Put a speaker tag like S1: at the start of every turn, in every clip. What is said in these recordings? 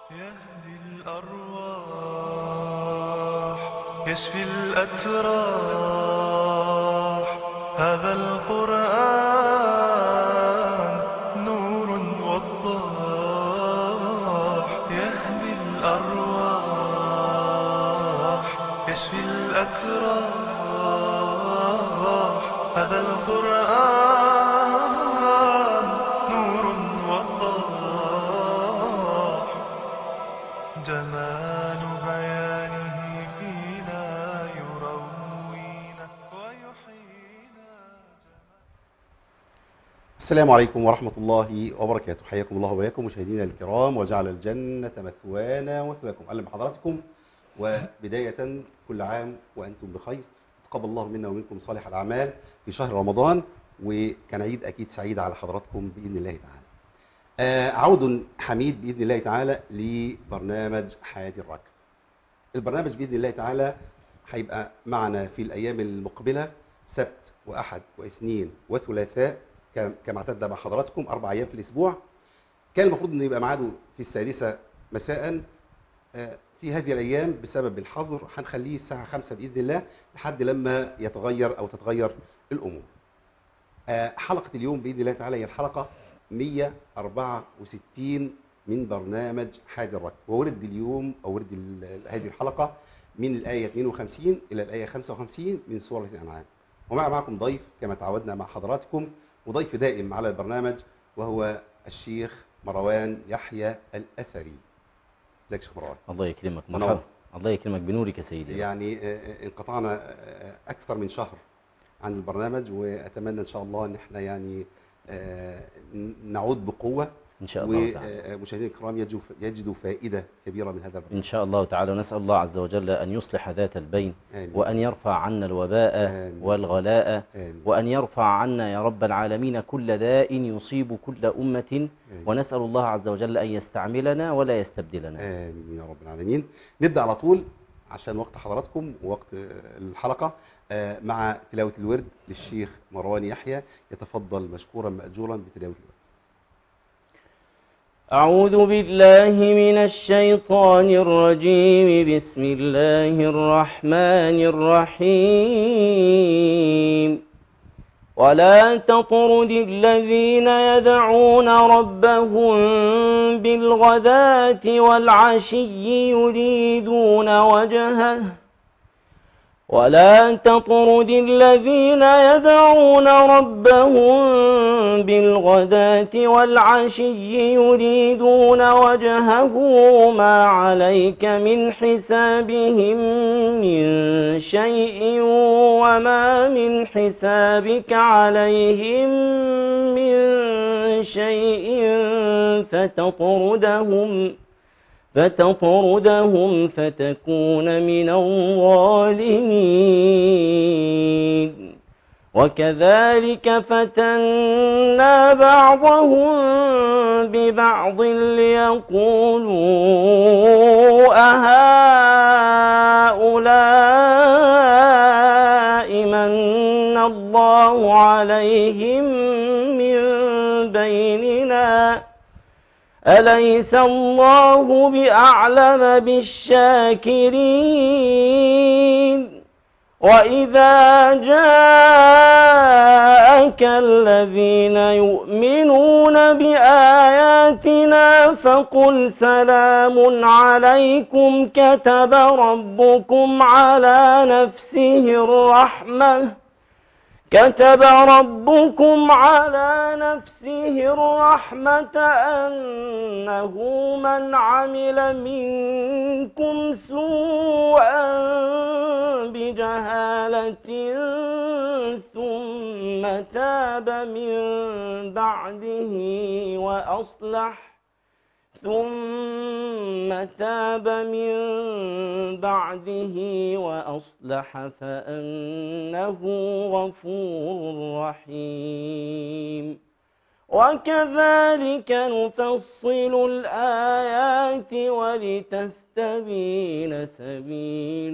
S1: يهدي الأرواح يشفي الأتراح هذا القرآن نور وضاح يهدي الأرواح يشفي الأتراح هذا القرآن نور وضاح جمال بيانه فينا يروينا ويحيينا
S2: السلام عليكم ورحمة الله وبركاته حياكم الله وبياكم مشاهدينا الكرام وجعل الجنة مثوانا ومثواكم أهلا بحضراتكم وبداية كل عام وأنتم بخير تقبل الله منا ومنكم صالح الأعمال في شهر رمضان وكان عيد أكيد سعيد على حضراتكم بإذن الله تعالى آه، عود حميد بإذن الله تعالى لبرنامج حياة الركب البرنامج بإذن الله تعالى هيبقى معنا في الأيام المقبلة سبت وأحد واثنين وثلاثاء كم- كما اعتدنا مع حضراتكم أربع أيام في الأسبوع كان المفروض أنه يبقى ميعاده في السادسة مساء آه، في هذه الأيام بسبب الحظر هنخليه الساعة خمسة بإذن الله لحد لما يتغير أو تتغير الأمور آه، حلقة اليوم بإذن الله تعالى هي الحلقة 164 من برنامج حاد الركب وورد اليوم أو ورد ال- هذه الحلقة من الآية 52 إلى الآية 55 من سورة الأنعام ومع معكم ضيف كما تعودنا مع حضراتكم وضيف دائم على البرنامج وهو الشيخ مروان يحيى الأثري ازيك يا شيخ مروان
S3: الله يكرمك
S2: منور.
S3: مرحبا الله يكرمك بنورك يا سيدي
S2: يعني آه، آه، انقطعنا آه، أكثر من شهر عن البرنامج وأتمنى إن شاء الله إن احنا يعني آه، ن- نعود بقوة
S3: ان شاء الله تعالى
S2: ومشاهدينا الكرام يجدوا يجدوا فائدة كبيرة من هذا البرنامج
S3: ان شاء الله تعالى ونسال الله عز وجل ان يصلح ذات البين
S2: آمين.
S3: وان يرفع عنا الوباء
S2: آمين.
S3: والغلاء
S2: آمين.
S3: وان يرفع عنا يا رب العالمين كل داء يصيب كل امه
S2: آمين.
S3: ونسال الله عز وجل ان يستعملنا ولا يستبدلنا
S2: آمين يا رب العالمين نبدأ على طول عشان وقت حضراتكم ووقت آه، الحلقة آه، مع تلاوة الورد للشيخ مروان يحيى يتفضل مشكورا مأجورا بتلاوة الورد
S3: أعوذ بالله من الشيطان الرجيم بسم الله الرحمن الرحيم ولا تطرد الذين يدعون ربهم بالغداة والعشي يريدون وجهه ولا تطرد الذين يدعون ربهم بالغداة والعشي يريدون وجهه ما عليك من حسابهم من شيء وما من حسابك عليهم من شيء فتطردهم فتطردهم فتكون من الظالمين وكذلك فتنا بعضهم ببعض ليقولوا أهؤلاء من الله عليهم من بيننا أليس الله بأعلم بالشاكرين وإذا جاءك الذين يؤمنون بآياتنا فقل سلام عليكم كتب ربكم على نفسه الرحمة كتب ربكم على نفسه الرحمة أنه من عمل منكم سوءا بجهالة ثم تاب من بعده وأصلح ثم تاب من بعده وأصلح فأنه غفور رحيم وكذلك نفصل الآيات ولتستبين سبيل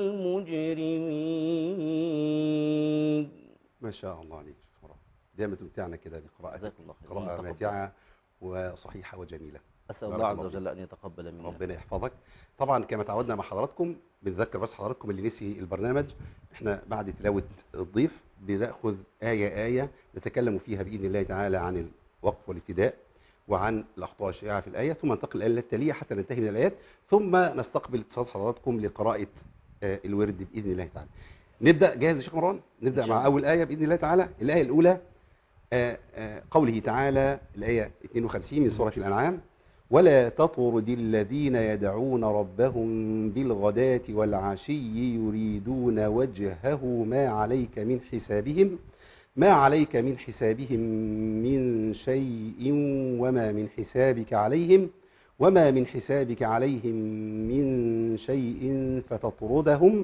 S3: المجرمين
S2: ما شاء الله عليك شكرا دائما تمتعنا كده بقراءتك
S3: جزاك الله خير.
S2: قراءة
S3: تفضل.
S2: ماتعة وصحيحة وجميلة
S3: أسأل
S2: بارك
S3: الله عز
S2: الله فيك.
S3: وجل أن يتقبل منا
S2: ربنا يحفظك طبعا كما تعودنا مع حضراتكم بنذكر بس حضراتكم اللي نسي البرنامج احنا بعد تلاوة الضيف بناخذ آية آية نتكلم فيها بإذن الله تعالى عن الوقف والابتداء وعن الأخطاء الشائعة في الآية ثم ننتقل إلى الآية التالية حتى ننتهي من الآيات ثم نستقبل اتصال حضراتكم لقراءة آه، الورد بإذن الله تعالى نبدأ جاهز يا شيخ مروان نبدأ
S3: إن شاء
S2: مع
S3: الله.
S2: أول آية بإذن الله تعالى الآية الأولى آه، آه، قوله تعالى الآية 52 من سورة الأنعام ولا تطرد الذين يدعون ربهم بالغداة والعشي يريدون وجهه ما عليك من حسابهم ما عليك من حسابهم من شيء وما من حسابك عليهم وما من حسابك عليهم من شيء فتطردهم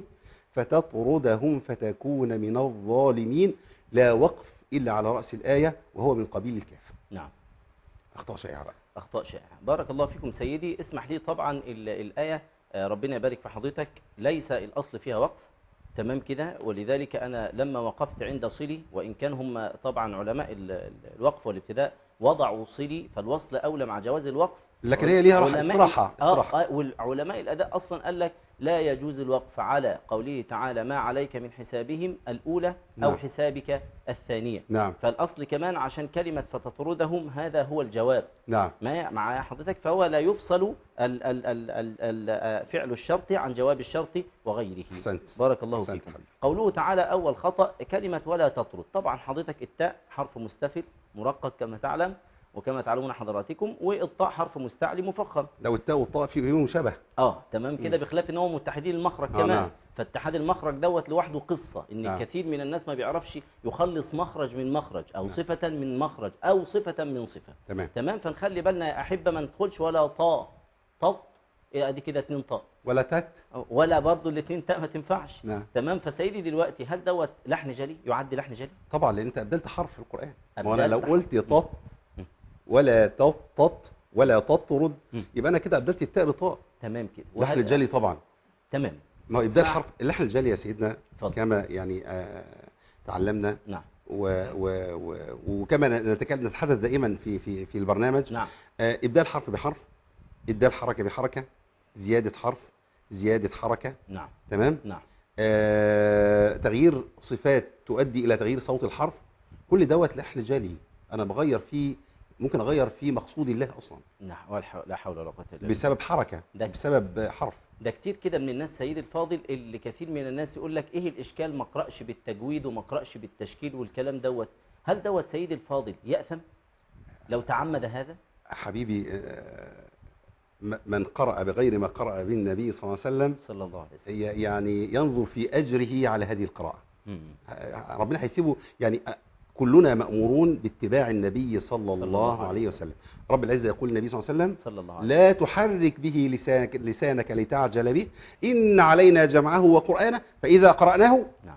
S2: فتطردهم فتكون من الظالمين لا وقف إلا على رأس الآية وهو من قبيل الكاف
S3: نعم
S2: أخطاء شائعة بقى
S3: أخطاء شائعة بارك الله فيكم سيدي اسمح لي طبعا ال- الآية آه، ربنا يبارك في حضرتك ليس الأصل فيها وقف تمام كده ولذلك أنا لما وقفت عند صلي وإن كان هم طبعا علماء ال- ال- الوقف والابتداء وضعوا صلي فالوصل أولى مع جواز الوقف
S2: لكن هي ليها راحة
S3: علماء-
S2: استراحة استراحة
S3: آه آه، والعلماء الأداء أصلا قال لك لا يجوز الوقف على قوله تعالى ما عليك من حسابهم الأولى أو
S2: نعم.
S3: حسابك الثانية
S2: نعم
S3: فالأصل كمان عشان كلمة فتطردهم هذا هو الجواب
S2: نعم
S3: ما مع حضرتك فهو لا يفصل ال ال ال ال ال فعل الشرط عن جواب الشرط وغيره
S2: أحسنت
S3: بارك الله
S2: أحسنت
S3: فيكم
S2: حبيبي.
S3: قوله تعالى أول خطأ كلمة ولا تطرد طبعا حضرتك التاء حرف مستفل مرقق كما تعلم وكما تعلمون حضراتكم والطاء حرف مستعلي مفخم
S2: لو التاء والطاء فيهم شبه
S3: اه تمام كده
S2: مم.
S3: بخلاف ان هم متحدين المخرج
S2: آه،
S3: كمان
S2: نعم.
S3: فاتحاد المخرج دوت لوحده قصه ان
S2: نعم.
S3: كثير من الناس ما بيعرفش يخلص مخرج من مخرج او
S2: نعم.
S3: صفه من مخرج او صفه من صفه
S2: تمام
S3: تمام فنخلي بالنا يا احبه ما ندخلش ولا طاء طط إيه ادي كده اتنين طاء
S2: ولا تت
S3: ولا برضو الاثنين تاء ما تنفعش
S2: نعم
S3: تمام فسيدي دلوقتي هل دوت لحن جلي يعد لحن جلي
S2: طبعا لان انت ابدلت حرف في القران ما انا
S3: أبدلت
S2: لو
S3: حرف.
S2: قلت طط
S3: مم.
S2: ولا تط طط ولا تطرد
S3: مم.
S2: يبقى انا كده ابدلت التاء بطاء
S3: تمام كده
S2: اللحن
S3: وهل-
S2: الجلي طبعا
S3: تمام
S2: ما هو ابدال
S3: نعم.
S2: حرف اللحن الجلي يا سيدنا
S3: اتفضل.
S2: كما يعني آه تعلمنا
S3: نعم
S2: و و و وكما نتكلم نتحدث دائما في في في البرنامج
S3: نعم
S2: آه ابدال حرف بحرف ابدال حركه بحركه زياده حرف زياده حركه
S3: نعم
S2: تمام
S3: نعم
S2: آه، تغيير صفات تؤدي الى تغيير صوت الحرف كل دوت لحن جلي انا بغير فيه ممكن اغير فيه مقصود الله اصلا
S3: نعم ولا حول- لا حول ولا قوه الا بالله
S2: بسبب حركه
S3: ده-
S2: بسبب حرف
S3: ده كتير كده من الناس سيد الفاضل اللي كثير من الناس يقول لك ايه الاشكال ما اقراش بالتجويد وما اقراش بالتشكيل والكلام دوت هل دوت سيد الفاضل يأثم لو تعمد هذا
S2: حبيبي آه، م- من قرأ بغير ما قرأ به النبي صلى الله عليه وسلم
S3: صلى الله عليه وسلم
S2: ي- يعني ينظر في اجره على هذه القراءه
S3: مم.
S2: آه، ربنا هيسيبه يعني آه، كلنا مأمورون باتباع النبي صلى
S3: الله
S2: الله
S3: عليه
S2: عليه وسلم رب العزة يقول النبي صلى الله عليه وسلم
S3: صلى الله عليه
S2: لا تحرك به لسانك, لسانك لتعجل به إن علينا جمعه وقرآنه فإذا قرأناه
S3: نعم.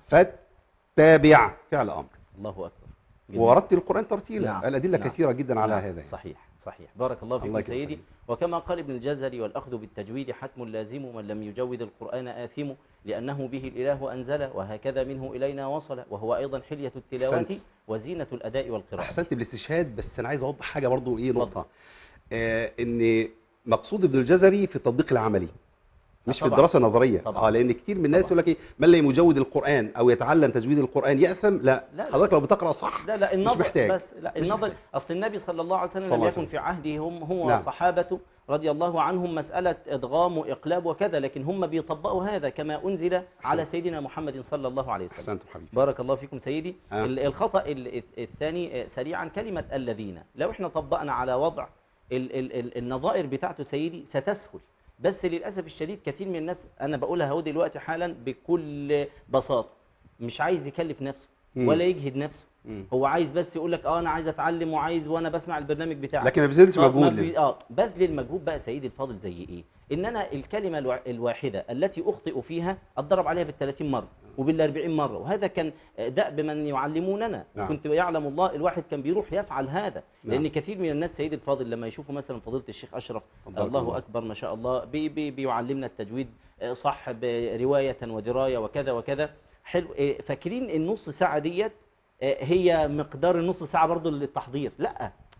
S2: فاتبع فعل أمر
S3: الله اكبر جميل.
S2: ورتل القرآن ترتيلا
S3: نعم.
S2: الأدلة
S3: نعم.
S2: كثيرة جدا على
S3: نعم.
S2: هذا
S3: صحيح صحيح بارك الله فيكم
S2: الله يكرمك
S3: سيدي
S2: حبيبي.
S3: وكما قال ابن الجزري والأخذ بالتجويد حتم لازم من لم يجود القرآن آثم لأنه به الإله أنزل وهكذا منه إلينا وصل وهو أيضا حلية التلاوة
S2: أحسنت.
S3: وزينة الأداء والقراءة
S2: أحسنت بالاستشهاد بس أنا عايز أوضح حاجة برضو إيه
S3: اتفضل.
S2: نقطة آه إن مقصود ابن الجزري في التطبيق العملي مش في
S3: طبعا.
S2: الدراسة النظرية
S3: طبعا.
S2: اه لأن كتير من الناس
S3: طبعا.
S2: يقول لك إيه من لا يجود القرآن أو يتعلم تجويد القرآن يأثم لا,
S3: لا، لا.
S2: حضرتك لو بتقرأ صح
S3: لا لا النظر
S2: محتاج.
S3: بس لا
S2: مش
S3: النظر
S2: محتاج.
S3: اصل النبي صلى الله عليه وسلم
S2: صلى الله
S3: لم
S2: عليه
S3: يكن
S2: وسلم.
S3: في عهده هم هو
S2: نعم.
S3: وصحابته رضي الله عنهم مسألة إدغام وإقلاب وكذا لكن هم بيطبقوا هذا كما أنزل على سيدنا محمد صلى الله عليه وسلم
S2: أحسنتم حبيبي
S3: بارك الله فيكم سيدي
S2: آه.
S3: ال- الخطأ ال- الثاني آه، سريعا كلمة الذين لو احنا طبقنا على وضع ال ال ال النظائر بتاعته سيدي ستسهل بس للأسف الشديد كثير من الناس أنا بقولها اهو دلوقتي حالا بكل بساطة مش عايز يكلف نفسه
S2: مم.
S3: ولا يجهد نفسه
S2: مم.
S3: هو عايز بس يقول لك اه انا عايز اتعلم وعايز وانا بسمع البرنامج بتاعك
S2: لكن ما بيبذلش
S3: آه،
S2: مجهود
S3: ما
S2: ليه.
S3: بي- اه بذل المجهود بقى سيدي الفاضل زي ايه ان انا الكلمه الوا- الواحده التي اخطئ فيها اتدرب عليها بال30 مره وبال40 مره وهذا كان دأب من يعلموننا
S2: نعم.
S3: كنت يعلم الله الواحد كان بيروح يفعل هذا
S2: نعم.
S3: لان كثير من الناس سيدي الفاضل لما يشوفوا مثلا فضيله الشيخ اشرف
S2: فضلك
S3: الله
S2: الله.
S3: اكبر ما شاء الله بي بي بيعلمنا التجويد آه، صح بروايه ودرايه وكذا وكذا حلو آه، فاكرين النص ساعه ديت آه، هي مقدار النص ساعه برضو للتحضير لا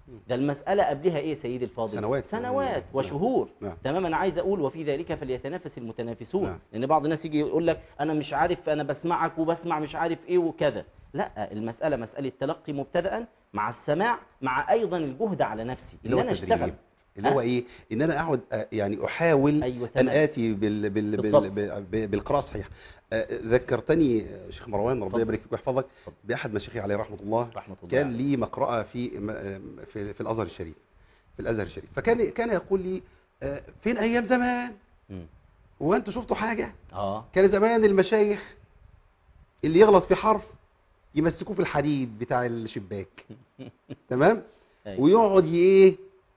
S3: ده المسألة قبلها ايه سيدي الفاضل
S2: سنوات.
S3: سنوات
S2: نعم.
S3: وشهور
S2: نعم.
S3: تمام انا عايز اقول وفي ذلك فليتنافس المتنافسون
S2: نعم.
S3: لان بعض الناس يجي يقول لك انا مش عارف انا بسمعك وبسمع مش عارف ايه وكذا لا المسألة مسألة تلقي مبتدأ مع السماع مع ايضا الجهد على نفسي
S2: اللي
S3: ان
S2: هو
S3: انا
S2: التدريب
S3: اشتغل
S2: اللي هو
S3: آه.
S2: ايه ان انا اقعد آه، يعني احاول
S3: أيوة
S2: ان
S3: تمام.
S2: اتي بال بال بال
S3: بالضبط.
S2: بال بال بالقراءه الصحيحه آه، ذكرتني آه، شيخ مروان ربنا
S3: اتفضل.
S2: يبارك فيك ويحفظك
S3: اتفضل.
S2: باحد مشايخي عليه رحمه الله
S3: رحمة الله
S2: كان
S3: عليه.
S2: لي مقرأة في م- في, في الازهر الشريف في الازهر الشريف فكان كان يقول لي آه، فين ايام زمان
S3: مم.
S2: هو انتوا شفتوا حاجه
S3: اه
S2: كان زمان المشايخ اللي يغلط في حرف يمسكوه في الحديد بتاع الشباك تمام
S3: أيوة.
S2: ويقعد ي- ايه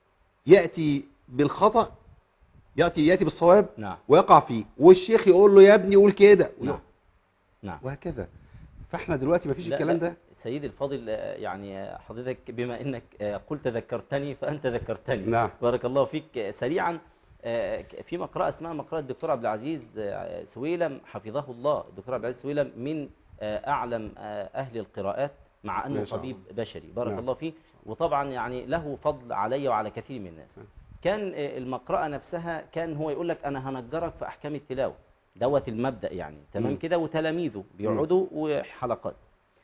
S2: ياتي بالخطا ياتي ياتي بالصواب
S3: نعم
S2: ويقع فيه والشيخ يقول له يا ابني قول كده
S3: نعم نعم
S2: وهكذا فاحنا دلوقتي مفيش
S3: لا،
S2: الكلام
S3: لا.
S2: ده
S3: سيدي الفاضل آه، يعني آه، حضرتك بما انك آه، قلت ذكرتني فانت ذكرتني
S2: نعم.
S3: بارك الله فيك آه، سريعا آه، ك- في مقرأة اسمها مقرأة الدكتور عبد العزيز آه، سويلم حفظه الله الدكتور عبد العزيز سويلم من آه، اعلم آه، اهل القراءات مع انه
S2: ما شاء
S3: طبيب
S2: الله.
S3: بشري بارك
S2: نعم.
S3: الله فيه وطبعا يعني له فضل علي وعلى كثير من الناس
S2: نعم.
S3: كان آه، المقرأة نفسها كان هو يقول لك انا هنجرك في احكام التلاوة دوت المبدأ يعني تمام
S2: مم.
S3: كده وتلاميذه بيقعدوا وحلقات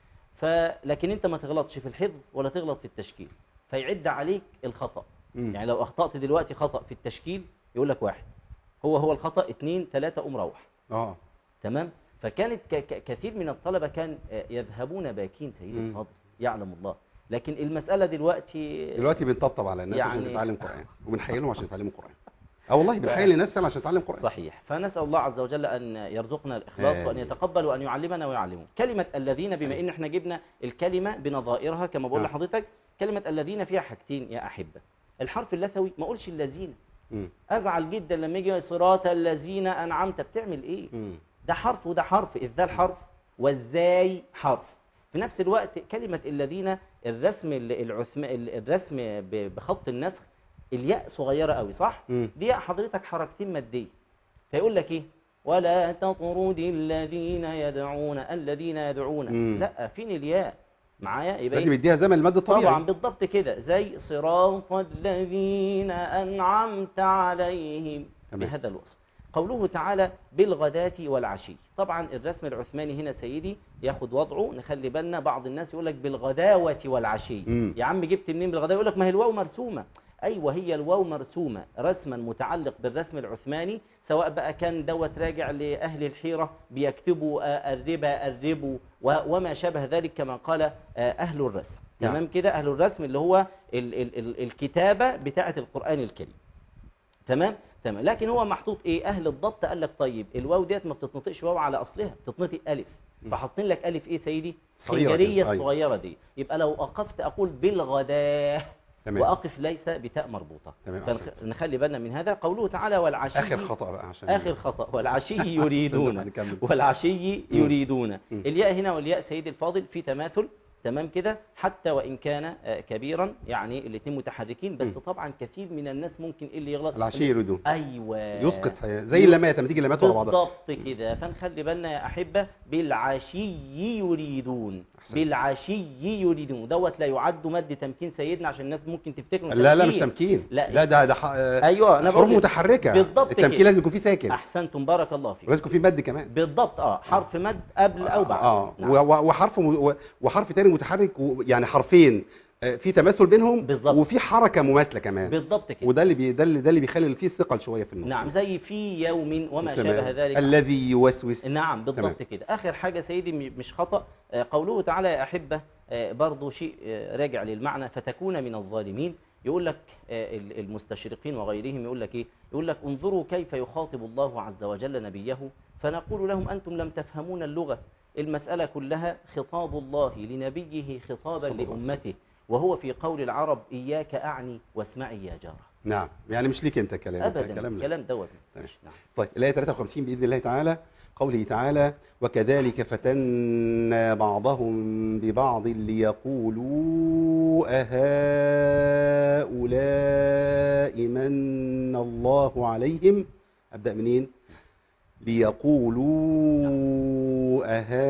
S3: فلكن انت ما تغلطش في الحفظ ولا تغلط في التشكيل فيعد عليك الخطأ
S2: مم.
S3: يعني لو اخطأت دلوقتي خطأ في التشكيل يقول لك واحد هو هو الخطأ اتنين تلاتة قوم روح
S2: اه
S3: تمام فكانت ك- ك- كثير من الطلبة كان آه، يذهبون باكين سيدي
S2: مم.
S3: الفضل يعلم الله لكن المسألة دلوقتي
S2: دلوقتي بنطبطب على الناس عشان
S3: يعني-
S2: تتعلم قران وبنحيلهم عشان يتعلموا قران اه والله بنحيل الناس فعلا عشان تتعلم قران
S3: صحيح فنسأل الله عز وجل أن يرزقنا الإخلاص وأن
S2: آمين.
S3: يتقبل وأن يعلمنا ويعلمه كلمة الذين بما إن احنا جبنا الكلمة بنظائرها كما بقول
S2: نعم.
S3: لحضرتك كلمة الذين فيها حاجتين يا أحبة الحرف اللثوي ما أقولش الذين
S2: مم.
S3: أزعل جدا لما يجي صراط الذين أنعمت بتعمل إيه
S2: مم.
S3: ده حرف وده حرف الذال حرف والزاي حرف في نفس الوقت كلمة الذين الرسم ال- العثم ال- الرسم ب- بخط النسخ الياء صغيرة قوي صح
S2: مم.
S3: دي حضرتك حركتين مادية فيقول لك ايه ولا تطرد الذين يدعون الذين يدعون
S2: مم.
S3: لا فين الياء معايا يبقى
S2: لازم
S3: إيه؟
S2: يديها زمن المد الطبيعي
S3: طبعا بالضبط كده زي صراط الذين أنعمت عليهم
S2: تمام.
S3: بهذا الوصف قوله تعالى بالغداة والعشي طبعا الرسم العثماني هنا سيدي ياخد وضعه نخلي بالنا بعض الناس يقول لك بالغداوة والعشي
S2: مم.
S3: يا عم جبت منين بالغداوة يقول لك ما هي الواو مرسومة أيوة هي الواو مرسومة رسما متعلق بالرسم العثماني سواء بقى كان دوت راجع لأهل الحيرة بيكتبوا آه، الربا الربو و- وما شابه ذلك كما قال آه، أهل الرسم
S2: نعم.
S3: تمام كده أهل الرسم اللي هو ال ال ال الكتابة بتاعة القرآن الكريم تمام تمام لكن هو محطوط ايه اهل الضبط قال لك طيب الواو ديت ما بتتنطقش واو على اصلها بتتنطق الف
S2: م.
S3: فحاطين لك الف ايه سيدي
S2: صغيرة
S3: خنجريه
S2: كده، أيوة.
S3: الصغيره دي يبقى لو وقفت اقول بالغداه
S2: تمام
S3: واقف ليس بتاء مربوطه
S2: تمام،
S3: فنخ-
S2: أحسنت.
S3: نخلي بالنا من هذا قوله تعالى والعشي
S2: اخر خطا بقى عشان
S3: آخر خطأ والعشي يريدون
S2: نكمل.
S3: والعشي يريدون
S2: مم.
S3: الياء هنا والياء سيدي الفاضل في تماثل تمام كده حتى وإن كان آه، كبيرا يعني الاثنين متحركين بس
S2: مم.
S3: طبعا كثير من الناس ممكن إيه اللي يغلط
S2: العشي يريدون
S3: أيوة
S2: يسقط زي اللمات لما تيجي اللمات ورا بعضها
S3: بالضبط كده فنخلي بالنا يا أحبة بالعشي يريدون
S2: أحسنت.
S3: بالعشي يريدون دوت لا يعد مد تمكين سيدنا عشان الناس ممكن تفتكر إنه
S2: لا لا مش تمكين
S3: لا.
S2: لا ده ده ح- آه،
S3: أيوة أنا
S2: حروف
S3: بقول-
S2: متحركه
S3: بالضبط
S2: التمكين
S3: كده.
S2: لازم يكون فيه ساكن
S3: أحسنتم بارك الله فيك
S2: ولازم يكون فيه مد كمان
S3: بالضبط اه حرف مد قبل او بعد
S2: اه
S3: نعم.
S2: و- و- وحرف م- و- وحرف تاني متحرك و- يعني حرفين آه، في تماثل بينهم
S3: بالظبط.
S2: وفي حركه مماثله كمان
S3: بالضبط كده
S2: وده اللي بي ده اللي ده اللي بيخلي فيه ثقل شويه في النطق
S3: نعم زي في يوم وما
S2: تمام.
S3: شابه ذلك
S2: الذي يوسوس
S3: نعم
S2: تمام.
S3: بالضبط كده اخر حاجه سيدي م- مش خطا آه، قوله تعالى يا احبه آه، برضو شيء آه، راجع للمعنى فتكون من الظالمين يقول لك آه، ال- المستشرقين وغيرهم يقول لك ايه يقول لك انظروا كيف يخاطب الله عز وجل نبيه فنقول لهم انتم لم تفهمون اللغه المساله كلها خطاب الله لنبيه خطابا
S2: صلى الله عليه وسلم.
S3: لامته وهو في قول العرب اياك اعني واسمعي يا جاره
S2: نعم يعني مش ليك انت كلام أنت
S3: ابدا
S2: كلام لا.
S3: كلام دوت
S2: تمام.
S3: نعم.
S2: طيب الآية 53 بإذن الله تعالى قوله تعالى وكذلك فتنا بعضهم ببعض ليقولوا أهؤلاء من الله عليهم أبدأ منين؟
S3: من
S2: ليقولوا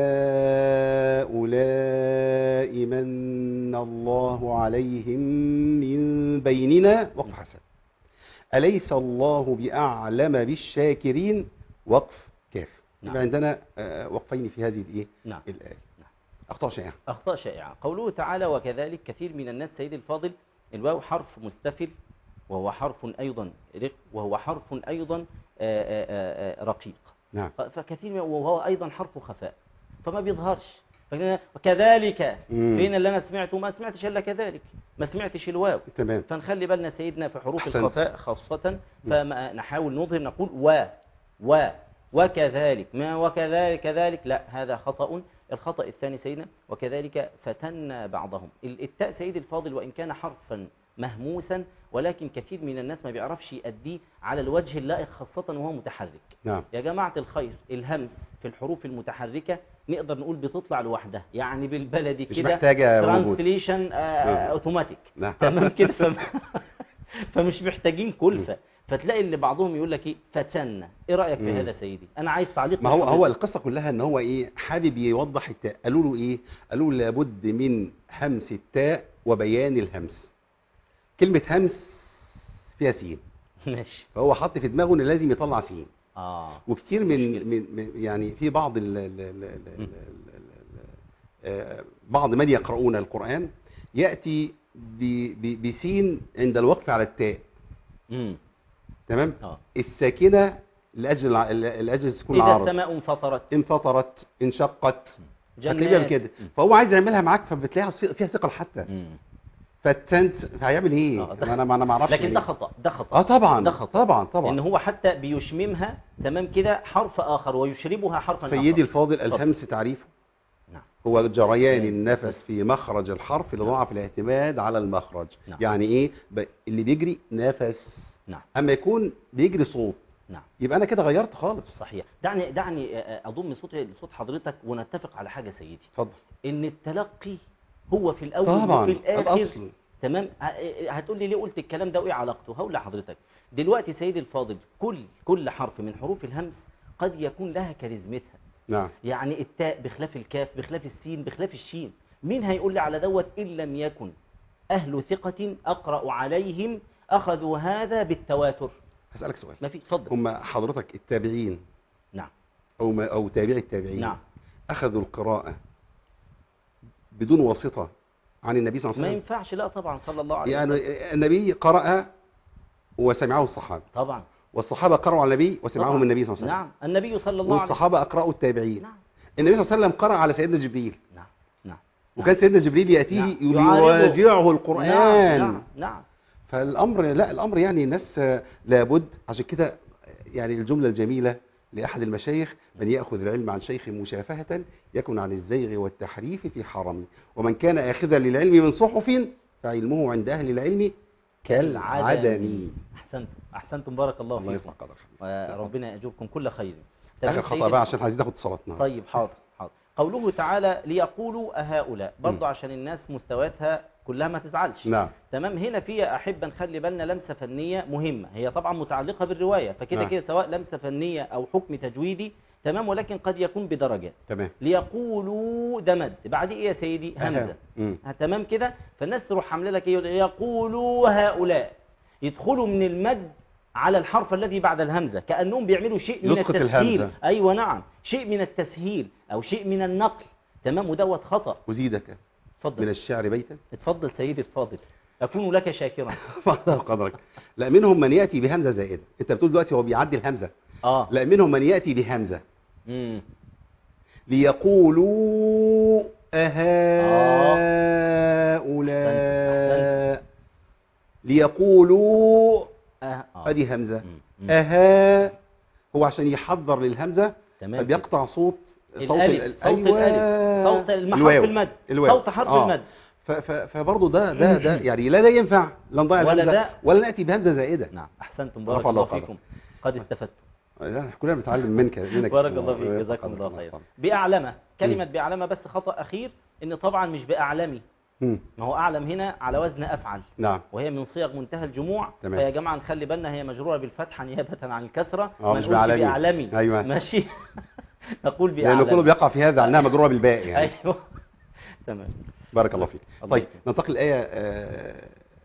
S2: أهؤلاء من الله عليهم من بيننا وقف حسن أليس الله بأعلم بالشاكرين وقف كاف
S3: نعم.
S2: يبقى عندنا آه، وقفين في هذه الإيه
S3: نعم
S2: الآية
S3: نعم.
S2: أخطاء شائعة
S3: أخطاء شائعة قوله تعالى وكذلك كثير من الناس سيد الفاضل الواو حرف مستفل وهو حرف أيضا رق وهو حرف أيضا آه، آه، آه، رقيق
S2: نعم
S3: ف- فكثير من- وهو أيضا حرف خفاء فما بيظهرش فكنا- وكذلك
S2: مم.
S3: فين اللي أنا سمعته ما سمعتش إلا كذلك ما سمعتش الواو
S2: تمام
S3: فنخلي بالنا سيدنا في حروف
S2: أحسنت.
S3: الخفاء خاصة فنحاول نظهر نقول و و وكذلك ما وكذلك كذلك لا هذا خطأ الخطأ الثاني سيدنا وكذلك فتنا بعضهم ال- التاء سيد الفاضل وإن كان حرفا مهموسا ولكن كثير من الناس ما بيعرفش يأديه على الوجه اللائق خاصة وهو متحرك
S2: نعم
S3: يا جماعة الخير الهمس في الحروف المتحركة نقدر نقول بتطلع لوحدها يعني بالبلدي
S2: مش
S3: كده
S2: محتاجة وجود.
S3: ترانسليشن
S2: نعم.
S3: اوتوماتيك
S2: نعم.
S3: تمام كده فم... فمش محتاجين كلفة فتلاقي اللي بعضهم يقول لك ايه فتنا ايه رأيك في
S2: مم.
S3: هذا سيدي انا عايز تعليق
S2: ما هو
S3: من
S2: هو
S3: حضرتك.
S2: القصة كلها ان هو ايه حابب يوضح التاء قالوا له ايه قالوا له لابد من همس التاء وبيان الهمس كلمة همس فيها سين
S3: ماشي
S2: فهو حط في دماغه ان لازم يطلع سين
S3: اه
S2: وكتير من,
S3: مشكلة.
S2: من من- يعني في بعض ال ال ال ال ال ال آه، بعض من يقرؤون القرآن يأتي ب- ب- بسين عند الوقف على التاء
S3: امم
S2: تمام
S3: اه
S2: الساكنة لأجل الع- لأجل السكون
S3: اذا
S2: العارض
S3: السماء انفطرت
S2: انفطرت انشقت هتلاقيه بيعمل
S3: جنات
S2: كده فهو عايز يعملها معاك فبتلاقيها صي- فيها ثقل حتى
S3: مم.
S2: فالتنت هيعمل ايه
S3: آه، ده-
S2: ما انا ما انا ما اعرفش
S3: لكن ده
S2: إيه.
S3: خطأ ده خطأ
S2: اه طبعا
S3: ده خطأ.
S2: طبعا
S3: ان
S2: طبعا
S3: هو حتى بيشممها تمام كده حرف اخر ويشربها حرفا
S2: سيدي
S3: آخر.
S2: الفاضل
S3: اتفضل.
S2: الهمس تعريفه
S3: نعم
S2: هو جريان
S3: مم.
S2: النفس في مخرج الحرف لضعف الاعتماد على المخرج
S3: نعم.
S2: يعني ايه ب... اللي بيجري نفس
S3: نعم
S2: اما يكون بيجري صوت
S3: نعم
S2: يبقى انا كده غيرت خالص
S3: صحيح دعني دعني آه، اضم صوتي لصوت حضرتك ونتفق على حاجه سيدي
S2: اتفضل
S3: ان التلقي هو في الاول
S2: طبعا
S3: وفي الاخر
S2: الاصل
S3: تمام ه- هتقول لي ليه قلت الكلام ده وايه علاقته هقول لحضرتك دلوقتي سيدي الفاضل كل كل حرف من حروف الهمس قد يكون لها كاريزمتها
S2: نعم
S3: يعني التاء بخلاف الكاف بخلاف السين بخلاف الشين مين هيقول لي على دوت ان لم يكن اهل ثقه اقرا عليهم اخذوا هذا بالتواتر
S2: هسألك سؤال
S3: ما في اتفضل
S2: هم حضرتك التابعين
S3: نعم
S2: او ما او تابعي التابعين
S3: نعم
S2: اخذوا القراءة بدون واسطة عن النبي صلى الله
S3: ما
S2: عليه وسلم
S3: ينفعش لا طبعا صلى الله عليه
S2: يعني
S3: وسلم
S2: النبي قرأ وسمعه الصحابة
S3: طبعا
S2: والصحابة قرأوا على النبي وسمعهم
S3: طبعاً.
S2: النبي صلى الله عليه وسلم
S3: نعم النبي صلى الله عليه
S2: والصحابة أقرأوا التابعين
S3: نعم
S2: النبي صلى الله عليه وسلم قرأ على سيدنا جبريل
S3: نعم نعم
S2: وكان سيدنا جبريل يأتيه
S3: نعم. يعارضه.
S2: يراجعه القرآن
S3: نعم نعم, نعم.
S2: فالأمر لا الأمر يعني الناس آه، لابد عشان كده يعني الجملة الجميلة لأحد المشايخ من يأخذ العلم عن شيخ مشافهة يكن عن الزيغ والتحريف في حرم ومن كان آخذا للعلم من صحف فعلمه عند أهل العلم كالعدم
S3: احسنتم احسنتم بارك الله
S2: الله
S3: فيكم
S2: يرفع قدرك حبيبي.
S3: وربنا يأجركم كل خير
S2: آخر
S3: تمام
S2: خطأ
S3: سيدي؟
S2: بقى عشان عايزين ناخد اتصالاتنا
S3: طيب حاضر حاضر قوله تعالى ليقولوا أهؤلاء برضو
S2: مم.
S3: عشان الناس مستوياتها كلها ما تزعلش
S2: نعم
S3: تمام هنا في أحب نخلي بالنا لمسة فنية مهمة هي طبعا متعلقة بالرواية فكده
S2: نعم.
S3: كده سواء لمسة فنية أو حكم تجويدي تمام ولكن قد يكون بدرجات
S2: تمام
S3: ليقولوا ده مد بعد ايه يا سيدي همزة
S2: مم.
S3: ها، تمام كده فالناس تروح عامله لك ايه يقولوا هؤلاء يدخلوا من المد على الحرف الذي بعد الهمزة كأنهم بيعملوا شيء من
S2: يسقط
S3: التسهيل
S2: الهمزة.
S3: أيوة نعم شيء من التسهيل أو شيء من النقل تمام ودوت خطأ
S2: أزيدك من
S3: اتفضل
S2: الشعر بيتا
S3: اتفضل سيدي الفاضل أكون لك شاكرا
S2: فضل قدرك لا منهم من يأتي بهمزة زائدة انت بتقول دلوقتي هو بيعدي الهمزة
S3: اه
S2: لا منهم من يأتي بهمزة
S3: امم
S2: ليقولوا أهؤلاء ليقولوا
S3: اه اه
S2: ادي همزة
S3: مم. مم.
S2: أها هو عشان يحضر للهمزة
S3: تمام
S2: فبيقطع صوت صوت
S3: الألف
S2: ال-
S3: صوت
S2: أيوة.
S3: الألف صوت الم- حرف
S2: الواو.
S3: المد
S2: الواو.
S3: صوت حرف
S2: آه.
S3: المد
S2: ف- ف- فبرضه ده ده ده يعني لا ده ينفع لا نضيع
S3: ولا
S2: الهمزة
S3: ده.
S2: ولا نأتي بهمزة زائدة
S3: نعم أحسنتم بارك
S2: رفع الله
S3: الله
S2: قدرك.
S3: فيكم قد استفدتم
S2: لا، كلنا بنتعلم منك منك
S3: بارك الله فيك جزاكم الله
S2: قدرك.
S3: خير بأعلمة كلمة بأعلمة بس خطأ أخير إن طبعا مش بأعلمي
S2: مم.
S3: ما هو أعلم هنا على وزن أفعل
S2: نعم
S3: وهي من صيغ منتهى الجموع
S2: تمام.
S3: فيا جماعة نخلي بالنا هي مجرورة بالفتحة نيابة عن الكسرة
S2: آه،
S3: ما
S2: مش
S3: نقولش
S2: بعلمي.
S3: بأعلمي
S2: أيوة.
S3: ماشي نقول
S2: لأنه كله
S3: بأعلمي
S2: بيقع في هذا عنها مجروره بالباء يعني
S3: أيوه تمام
S2: بارك الله فيك
S3: الله
S2: طيب
S3: يكرمك.
S2: ننتقل الآية آه،